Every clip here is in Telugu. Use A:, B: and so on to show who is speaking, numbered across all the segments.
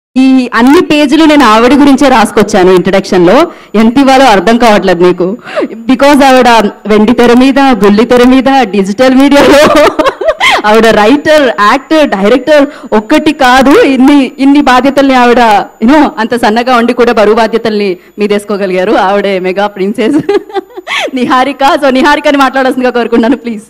A: ఈ అన్ని పేజీలు నేను ఆవిడ గురించే రాసుకొచ్చాను ఇంట్రడక్షన్ లో ఎంత ఇవ్వాలో అర్థం కావట్లేదు మీకు బికాజ్ ఆవిడ వెండి తెర మీద బుల్లి తెర మీద డిజిటల్ మీడియాలో ఆవిడ రైటర్ యాక్టర్ డైరెక్టర్ ఒక్కటి కాదు ఇన్ని ఇన్ని బాధ్యతల్ని ఆవిడ యూనో అంత సన్నగా ఉండి కూడా బరువు బాధ్యతల్ని మీదేసుకోగలిగారు ఆవిడే మెగా ప్రిన్సెస్ నిహారిక సో నిహారికని మాట్లాడాల్సిందిగా కోరుకున్నాను ప్లీజ్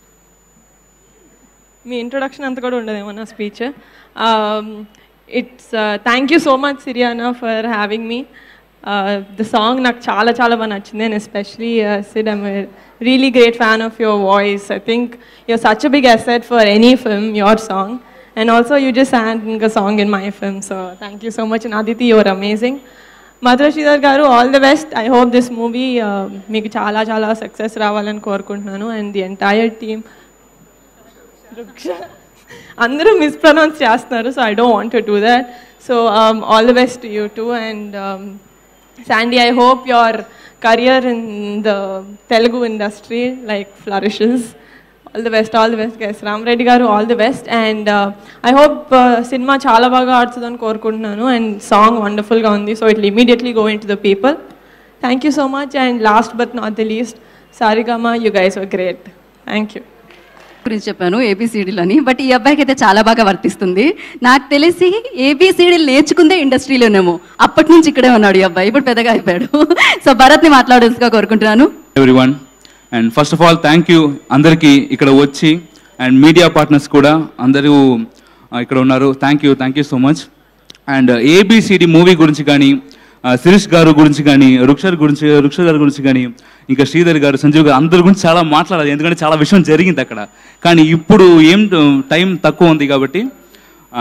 B: మీ ఇంట్రొడక్షన్ అంతా కూడా ఉండదేమో నా speech it's thank you so much సిరియానా for having me the song నాకు చాలా చాలా బాగా నచ్చింది and especially Sid I'm really great fan of your voice I think you're such a big asset for any film your song and also you just hand a song in my film so thank you so much and Aditi your amazing Madhura Sridhar garu all the best I hope this movie మీకు చాలా చాలా సక్సెస్ రావాలని కోరుకుంటున్నాను అండ్ ది ఎంటైర్ టీమ్ వృక్ష అందరూ మిస్ప్రొనౌన్స్ చేస్తున్నారు so I don't want to do that so all the best you too and Sandy I hope your career in the Telugu industry like flourishes all the best all the best guys Ramareddy garu all the best and I hope cinema చాలా బాగా ఆడుతుందని కోరుకుంటున్నాను అండ్ సాంగ్ వండర్ఫుల్గా ఉంది so it immediately go into the people thank you so much and last but not the least Saregama you guys were great thank you
A: గురించి చెప్పాను ఏబిసిడీలు అని బట్ ఈ అబ్బాయికి అయితే చాలా బాగా వర్తిస్తుంది నాకు తెలిసి ఏబిసిడీలు నేర్చుకుందే ఇండస్ట్రీలోనేమో అప్పటి నుంచి ఇక్కడే ఉన్నాడు ఈ అబ్బాయి ఇప్పుడు పెద్దగా అయిపోయాడు సో భరత్ని మాట్లాడాల్సిందిగా కోరుకుంటున్నాను
C: everyone and first of all thank you అందరికీ ఇక్కడ వచ్చి అండ్ మీడియా పార్ట్నర్స్ కూడా అందరూ ఆ, ఇక్కడ ఉన్నారు thank you thank you so much and ABCD movie గురించి కానీ ఆ, శిరీష్ గారు గురించి కానీ రుక్షర్ గురించి రుక్షర్ గారి గురించి కానీ ఇంకా శ్రీధర్ గారు సంజీవ్ గారు అందరి గురించి చాలా మాట్లాడాలి ఎందుకంటే చాలా విషయం జరిగింది అక్కడ కానీ ఇప్పుడు ఏం టైం తక్కువ ఉంది కాబట్టి ఆ,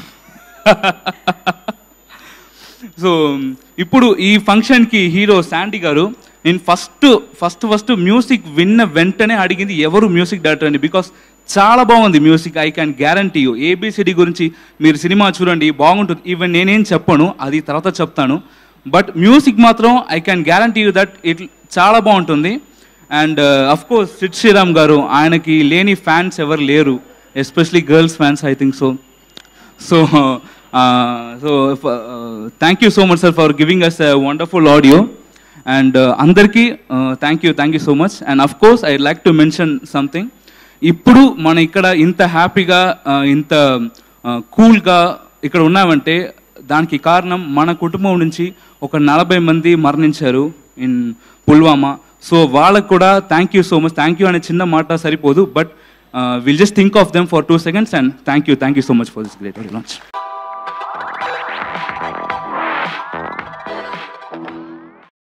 C: సో ఇప్పుడు ఈ ఫంక్షన్కి హీరో శాండీ గారు నేను ఫస్ట్ ఫస్ట్ ఫస్ట్ మ్యూజిక్ విన్న వెంటనే అడిగింది ఎవరు మ్యూజిక్ డైరెక్టర్ అని బికాస్ చాలా బాగుంది music I can guarantee you ABCD గురించి మీరు సినిమా చూడండి బాగుంటుంది ఈవెన్ నేనేం చెప్పను అది తర్వాత చెప్తాను బట్ మ్యూజిక్ మాత్రం I can guarantee you that it చాలా బాగుంటుంది and of course Sid Sriram garu ఆయనకి లేని ఫ్యాన్స్ ఎవరు లేరు especially girls fans I think so so so thank you so much sir for giving us wonderful audio and అందరికీ thank you thank you so much and of course I like to mention something ఇప్పుడు మన ఇక్కడ ఇంత హ్యాపీగా ఇంత కూల్గా ఇక్కడ ఉన్నామంటే దానికి కారణం మన కుటుంబం నుంచి ఒక నలభై మంది మరణించారు ఇన్ పుల్వామా సో వాళ్ళకు కూడా thank you so much thank you అనే చిన్న మాట సరిపోదు but will just think of them for two seconds and thank you thank you so much for this great very much